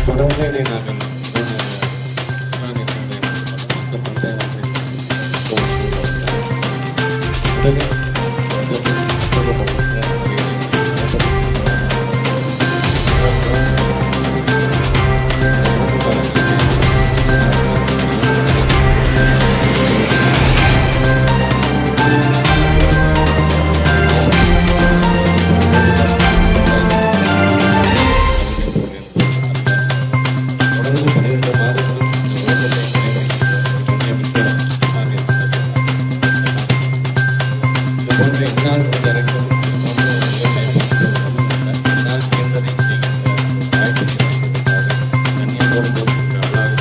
தொடர்ந்து இதை நாங்கள் இஸ்லாமிய சமுதாயம் மற்ற சமுதாயம் முதலில் தொடர்ந்து பன்னிரண்டு மாதங்களும் இந்த உலகத்தை இது போன்ற என்னால் முடிந்த வரைக்கும் இது போன்ற ஒரு நிகழ்வை என்னால் இயன்றதை செய்கின்ற ஒரு வாய்ப்பினை வழங்கியதற்காக கண்ணியத்தோடு போகின்ற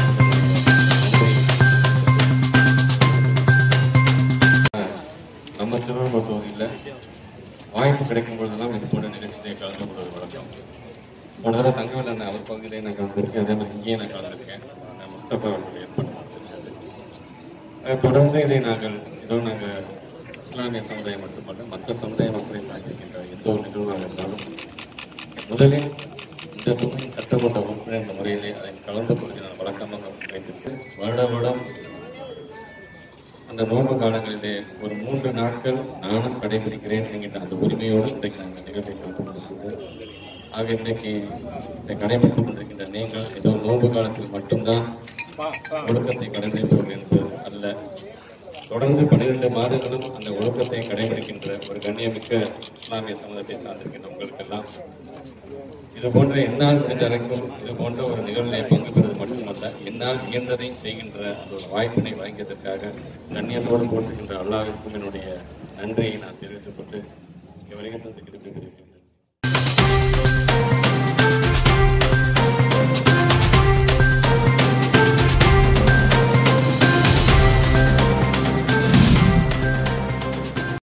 நம்ம திருவண்ணாமலை தொகுதியில் வாய்ப்பு கிடைக்கும் பொழுதெல்லாம் இது போன்ற நிகழ்ச்சியை கலந்து கொள்வது வழக்கம் போன தடவை தங்கவேல் அண்ணன் அவர் பகுதியிலே நான் கலந்துருக்கேன் அதே மாதிரி இங்கேயே நான் கலந்துருக்கேன் நான் முஸ்தபா அவர்கள் ஏற்பாடு பண்ணிருக்காரு. அதை தொடர்ந்து இதை நாங்கள் ஏதோ நாங்கள் இஸ்லாமிய சமுதாயம் மட்டுமல்ல மற்ற சமுதாய மக்களை சார்ந்திருக்கின்ற எந்த ஒரு நிகழ்வாக இருந்தாலும் முதலில் இந்த தொகுதியின் சட்டமன்ற உறுப்பினர் என்ற முறையிலே அதை கலந்து கொள்கிற நான் வழக்கமாக வைத்திருக்கு வருட வருடம் அந்த நோன்பு காலங்களிலே ஒரு மூன்று நாட்கள் நானும் கடைபிடிக்கிறேன் என்கின்ற அந்த உரிமையோடு இன்றைக்கு நாங்கள் நிகழ்வை கலந்து கொண்டிருக்கிறோம் ஆக இன்றைக்கு இதை கடைபிடித்துக் கொண்டிருக்கின்ற நீங்கள் ஏதோ நோன்பு காலத்தில் மட்டும்தான் ஒழுக்கத்தை கடைபிடிப்பவர்கள் என்பது அல்ல தொடர்ந்து பன்னிரண்டு மாதங்களும் அந்த ஒழுக்கத்தை கடைபிடிக்கின்ற ஒரு கண்ணியமிக்க இஸ்லாமிய சமூகத்தை சார்ந்திருக்கின்ற உங்களுக்கெல்லாம் இது போன்ற என்னால் முடிந்த வரைக்கும் இது போன்ற ஒரு நிகழ்விலே பங்கு பெறுவது மட்டுமல்ல என்னால் இயன்றதை செய்கின்ற ஒரு வாய்ப்பினை வழங்கியதற்காக கண்ணியத்தோடு போற்றுகின்ற அல்லாவிற்கும் என்னுடைய நன்றியை நான் தெரிவித்துக் கொண்டு இங்கே வருகின்றதுக்கு விடைபெறுகிறேன்